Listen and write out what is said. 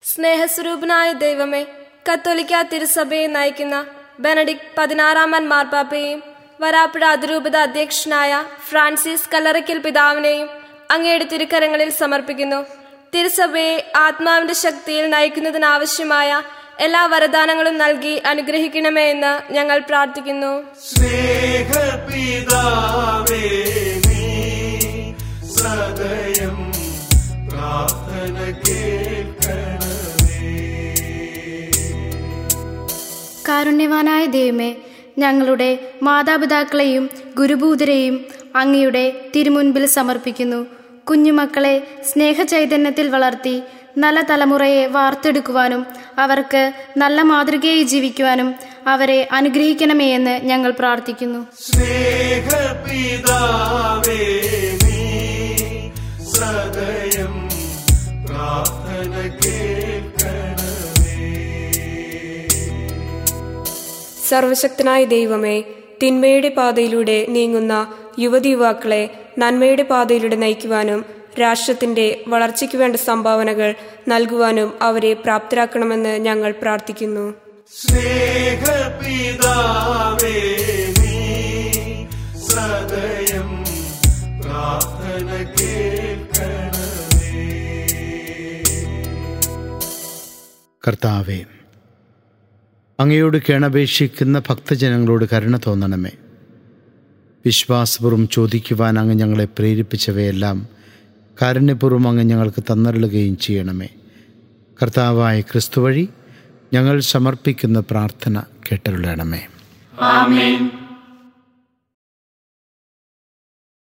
സ്നേഹസ്വരൂപനായ ദൈവമേ കത്തോലിക്ക തിരുസഭയെ നയിക്കുന്ന ബെനഡിക് പതിനാറാമൻ മാർപ്പാപ്പയെയും വരാപ്പുഴ അതിരൂപത അധ്യക്ഷനായ ഫ്രാൻസിസ് കല്ലറയ്ക്കൽ പിതാവിനെയും അങ്ങയുടെ തിരുക്കരങ്ങളിൽ സമർപ്പിക്കുന്നു തിരുസഭയെ ആത്മാവിന്റെ ശക്തിയിൽ നയിക്കുന്നതിനാവശ്യമായ എല്ലാ വരദാനങ്ങളും നൽകി അനുഗ്രഹിക്കണമേ എന്ന് ഞങ്ങൾ പ്രാർത്ഥിക്കുന്നു സ്നേഹപിതാവേ നീ സദയം പ്രാർത്ഥന കേൾക്കണമേ കാരുണ്യവാനായ ദൈവമേ ഞങ്ങളുടെ മാതാപിതാക്കളെയും ഗുരുഭൂതരെയും അങ്ങയുടെ തിരുമുൻപിൽ സമർപ്പിക്കുന്നു കുഞ്ഞുമക്കളെ സ്നേഹചൈതന്യത്തിൽ വളർത്തി നല്ല തലമുറയെ വാർത്തെടുക്കുവാനും അവർക്ക് നല്ല മാതൃകയായി ജീവിക്കുവാനും അവരെ അനുഗ്രഹിക്കണമേ എന്ന് ഞങ്ങൾ പ്രാർത്ഥിക്കുന്നു സ്നേഹപിതാവേ നീ സദയം പ്രാർത്ഥന കേൾക്കണമേ സർവശക്തനായ ദൈവമേ തിന്മയുടെ പാതയിലൂടെ നീങ്ങുന്ന യുവതി യുവാക്കളെ നന്മയുടെ പാതയിലൂടെ നയിക്കുവാനും രാഷ്ട്രത്തിന്റെ വളർച്ചയ്ക്ക് വേണ്ട സംഭാവനകൾ നൽകുവാനും അവരെ പ്രാപ്തരാക്കണമെന്ന് ഞങ്ങൾ പ്രാർത്ഥിക്കുന്നു സ്നേഹപിതാവേ നീ സദയം പ്രാർത്ഥന കേൾക്കണമേ കർത്താവേ അങ്ങയോട് കേണപേക്ഷിക്കുന്ന ഭക്തജനങ്ങളോട് കരുണ തോന്നണമേ വിശ്വാസപൂർവ്വം ചോദിക്കുവാൻ അങ്ങ് ഞങ്ങളെ പ്രേരിപ്പിച്ചവയെല്ലാം കാരുണ്യപൂർവ്വം അങ്ങ് ഞങ്ങൾക്ക് തന്നരുളുകയും ചെയ്യണമേ കർത്താവായ ക്രിസ്തു വഴി ഞങ്ങൾ സമർപ്പിക്കുന്ന പ്രാർത്ഥന കേട്ടരുളണമേ ആമേൻ